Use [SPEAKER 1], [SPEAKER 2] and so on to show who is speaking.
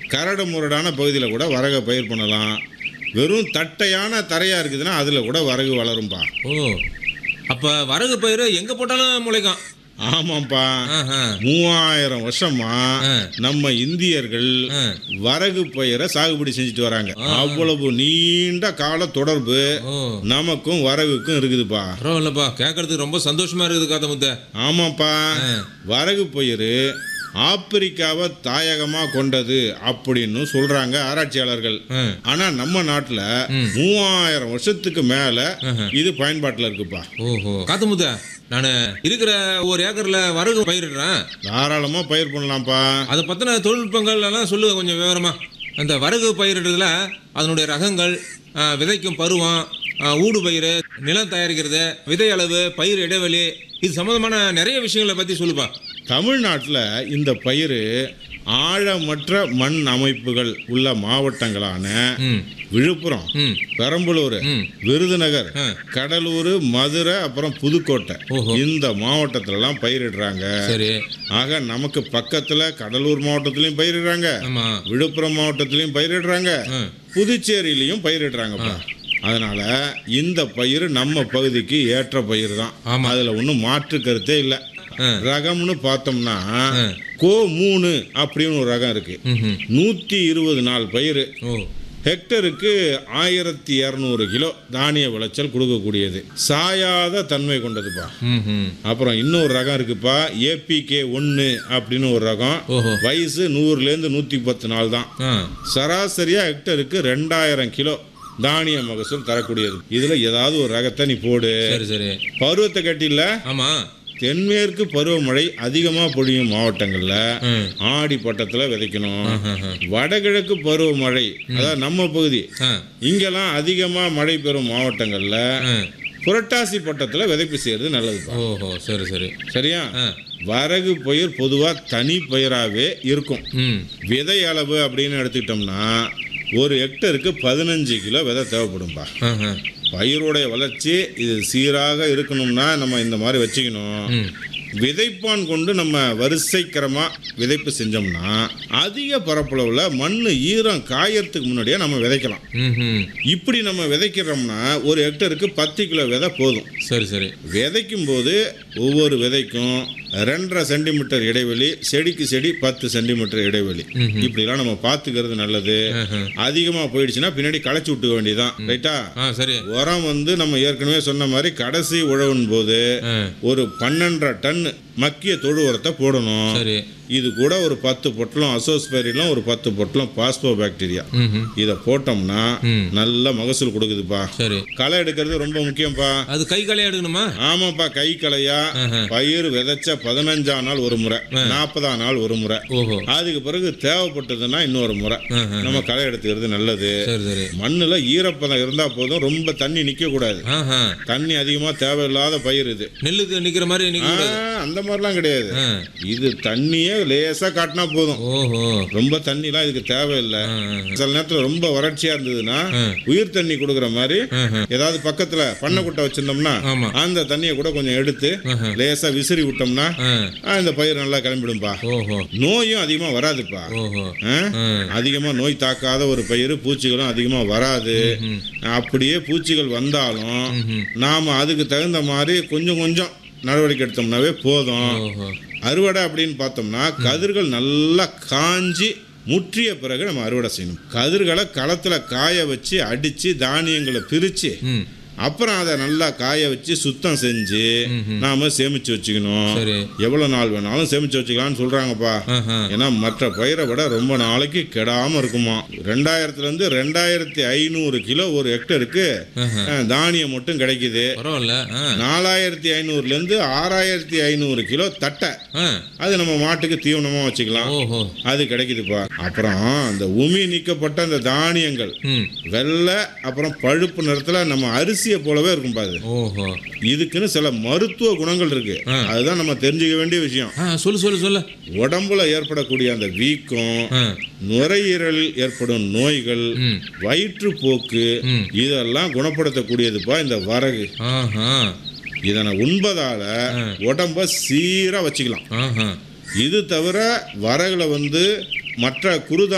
[SPEAKER 1] கரடு முரடான பகுதியில் கூட வரகை பயிர் பண்ணலாம் வெறும் தட்டையான தரையாக இருக்குதுன்னா அதில் கூட வரகு வளரும்பா
[SPEAKER 2] ஓ அப்போ வரகு பயிர் எங்கே போட்டாலும் முளைக்கும்
[SPEAKER 1] ஆமாம்ப்பா
[SPEAKER 2] ஆஹா.
[SPEAKER 1] மூவாயிரம் வருஷமா
[SPEAKER 2] ஆ.
[SPEAKER 1] நம்ம இந்தியர்கள்
[SPEAKER 2] ஆ.
[SPEAKER 1] வரகு பயிரை சாகுபடி செஞ்சுட்டு வராங்க அவ்வளவு நீண்ட கால தொடர்பு
[SPEAKER 2] ஓ
[SPEAKER 1] நமக்கும் வரகுக்கும் இருக்குதுப்பா
[SPEAKER 2] பரவாயில்லப்பா கேட்கறதுக்கு ரொம்ப சந்தோஷமா இருக்குது காத்த முத்த
[SPEAKER 1] ஆமாப்பா
[SPEAKER 2] ஆ.
[SPEAKER 1] வரகு பயிர் ஆப்பிரிக்காவை தாயகமாக கொண்டது அப்படின்னு சொல்றாங்க ஆராய்ச்சியாளர்கள்
[SPEAKER 2] ஆ.
[SPEAKER 1] ஆனா நம்ம நாட்டில் மூவாயிரம் வருஷத்துக்கு மேல இது பயன்பாட்டில் இருக்குப்பா
[SPEAKER 2] ஓஹோ காத்து முத்த நான் இருக்கிற ஒரு ஏக்கர்ல வரகு பயிரிடுறேன்
[SPEAKER 1] தாராளமாக பயிர் பண்ணலாம்ப்பா
[SPEAKER 2] அதை பற்றின தொழில்நுட்பங்கள் எல்லாம் சொல்லுங்க கொஞ்சம் விவரமா அந்த வரகு பயிரிடுறதுல அதனுடைய ரகங்கள் ஆ, விதைக்கும் பருவம் ஆ, ஊடு பயிர் நிலம் தயாரிக்கிறது விதை அளவு பயிர் இடைவெளி இது சம்மந்தமான நிறைய விஷயங்களை பற்றி சொல்லுப்பா
[SPEAKER 1] தமிழ்நாட்டில் இந்த பயிர் ஆழமற்ற மண் அமைப்புகள் உள்ள மாவட்டங்களான
[SPEAKER 2] ம்
[SPEAKER 1] விழுப்புரம்
[SPEAKER 2] ம்
[SPEAKER 1] பெரம்பலூர்
[SPEAKER 2] ம்.
[SPEAKER 1] விருதுநகர்
[SPEAKER 2] ஆ.
[SPEAKER 1] கடலூர் மதுரை அப்புறம் புதுக்கோட்டை
[SPEAKER 2] ஓஹோ.
[SPEAKER 1] இந்த மாவட்டத்திலலாம் பயிரிடுறாங்க
[SPEAKER 2] சரி
[SPEAKER 1] ஆக நமக்கு பக்கத்தில் கடலூர் மாவட்டத்திலையும் பயிரிடுறாங்க
[SPEAKER 2] ஆமாம்
[SPEAKER 1] விழுப்புரம் மாவட்டத்திலையும் பயிரிடுறாங்க
[SPEAKER 2] ஆ
[SPEAKER 1] புதுச்சேரியிலையும் பயிரிடுறாங்கப்பா அதனால இந்த பயிர் நம்ம பகுதிக்கு ஏற்ற பயிர் தான்
[SPEAKER 2] ஆமா.
[SPEAKER 1] அதுல ஒன்றும் மாற்று கருத்தே இல்லை
[SPEAKER 2] ஆ.
[SPEAKER 1] ரகம்னு பார்த்தோம்னா கோ மூணு அப்படின்னு ஒரு ரகம் இருக்கு
[SPEAKER 2] ம்
[SPEAKER 1] நூற்றி இருபது நாள் பயிர்
[SPEAKER 2] ஓ
[SPEAKER 1] ஹெக்டருக்கு ஆயிரத்தி இரநூறு கிலோ தானிய விளைச்சல் கொடுக்கக்கூடியது சாயாத தன்மை கொண்டதுப்பா
[SPEAKER 2] ம் ம்
[SPEAKER 1] அப்புறம் இன்னொரு ரகம் இருக்குப்பா ஏபிகே ஒன்று அப்படின்னு ஒரு ரகம்
[SPEAKER 2] ஓஹோ
[SPEAKER 1] வயசு நூறுலேருந்து நூற்றி பத்து நாள் தான்
[SPEAKER 2] ஆ
[SPEAKER 1] சராசரியாக ஹெக்டருக்கு ரெண்டாயிரம் கிலோ தானிய மகசூல் தரக்கூடியது இதில் ஏதாவது ஒரு ரகத்தை நீ போடு
[SPEAKER 2] சரி சரி
[SPEAKER 1] பருவத்தை கட்டியில்
[SPEAKER 2] ஆமாம்
[SPEAKER 1] தென்மேற்கு பருவமழை அதிகமாக பொழியும் மாவட்டங்களில்
[SPEAKER 2] ம்
[SPEAKER 1] ஆடி பட்டத்தில் விதைக்கணும்
[SPEAKER 2] ஆஹா.
[SPEAKER 1] வடகிழக்கு பருவமழை அதாவது நம்ம பகுதி
[SPEAKER 2] ஆ
[SPEAKER 1] இங்கெல்லாம் அதிகமாக மழை பெறும் மாவட்டங்களில்
[SPEAKER 2] ஆ
[SPEAKER 1] புரட்டாசி பட்டத்தில் விதைப்பு செய்கிறது நல்லதுப்பா
[SPEAKER 2] ஓஹோ சரி சரி
[SPEAKER 1] சரியா
[SPEAKER 2] ஆ
[SPEAKER 1] வரகு பயிர் பொதுவாக தனி பயிராகவே இருக்கும்
[SPEAKER 2] ம்
[SPEAKER 1] விதை அளவு அப்படின்னு எடுத்துக்கிட்டோம்னா ஒரு ஹெக்டருக்கு பதினஞ்சு கிலோ விதை தேவைப்படும்பா
[SPEAKER 2] ஆஹா.
[SPEAKER 1] பயிருடைய வளர்ச்சி இது சீராக இருக்கணும்னா நம்ம இந்த மாதிரி வச்சுக்கணும்
[SPEAKER 2] ம்
[SPEAKER 1] விதைப்பான் கொண்டு நம்ம வரிசைக்கரமாக விதைப்பு செஞ்சோம்னா அதிக பரப்பளவில் மண் ஈரம் காயறதுக்கு முன்னாடியே நம்ம விதைக்கலாம்
[SPEAKER 2] ம் ம்
[SPEAKER 1] இப்படி நம்ம விதைக்கிறோம்னா ஒரு ஹெக்டருக்கு பத்து கிலோ விதை போதும்
[SPEAKER 2] சரி சரி
[SPEAKER 1] விதைக்கும் போது ஒவ்வொரு விதைக்கும் ரெண்டரை சென்டிமீட்டர் இடைவெளி செடிக்கு செடி பத்து சென்டிமீட்டர் இடைவெளி இப்படிலாம் நம்ம பார்த்துக்கிறது நல்லது
[SPEAKER 2] ஆஹா.
[SPEAKER 1] அதிகமாக போயிடுச்சுன்னா பின்னாடி களைச்சி விட்டுக்க வேண்டியதுதான் ரைட்டா
[SPEAKER 2] ஆ சரி
[SPEAKER 1] உரம் வந்து நம்ம ஏற்கனவே சொன்ன மாதிரி கடைசி உழவின் போது
[SPEAKER 2] ஆ
[SPEAKER 1] ஒரு பன்னெண்டரை டன் மக்கிய தொழு உரத்தை போடணும்
[SPEAKER 2] சரி
[SPEAKER 1] இது கூட ஒரு பத்து பொட்டலம் அசோஸ்பெரிலும் ஒரு பத்து பொட்டலம் பாஸ்போ பாக்டீரியா
[SPEAKER 2] ம் ம்
[SPEAKER 1] இதை போட்டோம்னா
[SPEAKER 2] ம்.
[SPEAKER 1] நல்ல மகசூல் கொடுக்குதுப்பா
[SPEAKER 2] சரி
[SPEAKER 1] களை எடுக்கிறது ரொம்ப முக்கியம்ப்பா
[SPEAKER 2] அது கை களையா எடுக்கணுமா
[SPEAKER 1] ஆமாப்பா கை களையா
[SPEAKER 2] ஆஹா.
[SPEAKER 1] பயிர் விதைச்ச பதினஞ்சாம் நாள் ஒரு முறை நாற்பதாம் நாள் ஒரு முறை
[SPEAKER 2] ஓஹோ
[SPEAKER 1] அதுக்கு பிறகு தேவைப்பட்டதுன்னா இன்னொரு முறை
[SPEAKER 2] ஆஹா.
[SPEAKER 1] நம்ம களை எடுத்துக்கிறது நல்லது
[SPEAKER 2] சரி சரி
[SPEAKER 1] மண்ணுல ஈரப்பதம் இருந்தா போதும் ரொம்ப தண்ணி நிக்க கூடாது
[SPEAKER 2] ஆஹா
[SPEAKER 1] தண்ணி அதிகமா தேவையில்லாத பயிர் இது
[SPEAKER 2] நெல்லுக்கு நிக்கிற மாதிரி நிக்க
[SPEAKER 1] ஆ,
[SPEAKER 2] கூடாது
[SPEAKER 1] அந்த மாதிரிலாம் கிடையாது
[SPEAKER 2] ஆ.
[SPEAKER 1] இது தண்ணியே லேசா காட்டினா போதும்
[SPEAKER 2] ஓஹோ
[SPEAKER 1] ரொம்ப தண்ணிலாம் இதுக்கு தேவையில்லை
[SPEAKER 2] ஆ, ஆ.
[SPEAKER 1] சில நேரத்துல ரொம்ப வறட்சியா இருந்ததுன்னா
[SPEAKER 2] ஆ.
[SPEAKER 1] உயிர் தண்ணி கொடுக்குற மாதிரி
[SPEAKER 2] ஆஹா.
[SPEAKER 1] ஏதாவது பக்கத்துல பண்ணை குட்டை வச்சிருந்தோம்னா
[SPEAKER 2] ஆமா
[SPEAKER 1] அந்த தண்ணியை கூட கொஞ்சம் எடுத்து
[SPEAKER 2] ஆஹா.
[SPEAKER 1] லேசா விசிறி விட்டோம்னா
[SPEAKER 2] ஆ
[SPEAKER 1] ஆ, இந்த பயிர் நல்லா கிளம்பிடும்பா
[SPEAKER 2] ஓஹோ
[SPEAKER 1] நோயும் அதிகமா வராதுப்பா
[SPEAKER 2] ஓஹோ
[SPEAKER 1] ஆ?
[SPEAKER 2] ஆ
[SPEAKER 1] அதிகமா நோய் தாக்காத ஒரு பயிர் பூச்சிகளும் அதிகமா வராது
[SPEAKER 2] ம்.
[SPEAKER 1] அப்படியே பூச்சிகள் வந்தாலும்
[SPEAKER 2] ம்ஹும்.
[SPEAKER 1] நாம அதுக்கு தகுந்த மாதிரி கொஞ்சம் கொஞ்சம் நடவடிக்கை எடுத்தோம்னாவே போதும்
[SPEAKER 2] ஓஹோ
[SPEAKER 1] அறுவடை அப்படின்னு பார்த்தோம்னா கதிர்கள் நல்லா காஞ்சி முற்றிய பிறகு நம்ம அறுவடை செய்யணும் கதிர்களை களத்துல காய வச்சு அடிச்சு தானியங்களை பிரிச்சு
[SPEAKER 2] ம்
[SPEAKER 1] அப்புறம் அதை நல்லா காய வச்சு சுத்தம் செஞ்சு நாம சேமிச்சு வச்சுக்கணும்
[SPEAKER 2] சரி
[SPEAKER 1] எவ்வளவு நாள் வேணாலும் சேமிச்சு வச்சுக்கலாம்னு சொல்றாங்கப்பா
[SPEAKER 2] ஆஹா
[SPEAKER 1] ஏன்னா மற்ற பயிரை விட ரொம்ப நாளைக்கு கெடாம இருக்குமா ரெண்டாயிரத்துல இருந்து ரெண்டாயிரத்தி ஐநூறு கிலோ ஒரு ஹெக்டருக்கு
[SPEAKER 2] ஆஹா.
[SPEAKER 1] அஹ், தானியம் மட்டும் கிடைக்குது
[SPEAKER 2] பரவாயில்ல ஆ
[SPEAKER 1] நாலாயிரத்தி ஐநூறுல இருந்து ஆறாயிரத்தி ஐநூறு கிலோ தட்டை
[SPEAKER 2] ஆ
[SPEAKER 1] அது நம்ம மாட்டுக்கு தீவனமா வச்சுக்கலாம்
[SPEAKER 2] ஓஹோ
[SPEAKER 1] அது கிடைக்குதுப்பா அப்புறம் அந்த உமி நீக்கப்பட்ட அந்த தானியங்கள்
[SPEAKER 2] ம்
[SPEAKER 1] வெள்ளை அப்புறம் பழுப்பு நிறத்துல நம்ம அரிசியை போலவே இருக்கும்பா அது
[SPEAKER 2] ஓஹோ
[SPEAKER 1] இதுக்குன்னு சில மருத்துவ குணங்கள் இருக்கு
[SPEAKER 2] ஆ.
[SPEAKER 1] அதுதான் நம்ம தெரிஞ்சுக்க வேண்டிய விஷயம்
[SPEAKER 2] ஆ சொல்லு சொல்லு சொல்லு
[SPEAKER 1] உடம்புல ஏற்படக்கூடிய அந்த வீக்கம்
[SPEAKER 2] ஆ
[SPEAKER 1] நுரையீரலில் ஏற்படும் நோய்கள்
[SPEAKER 2] ம்
[SPEAKER 1] வயிற்றுப்போக்கு
[SPEAKER 2] ம்.
[SPEAKER 1] இதெல்லாம் குணப்படுத்தக்கூடியதுப்பா இந்த வரகு
[SPEAKER 2] ஆஹா
[SPEAKER 1] இதனை உண்பதால உடம்ப சீரா வச்சுக்கலாம்
[SPEAKER 2] ஆஹா
[SPEAKER 1] இது தவிர வரகுல வந்து மற்ற குருதா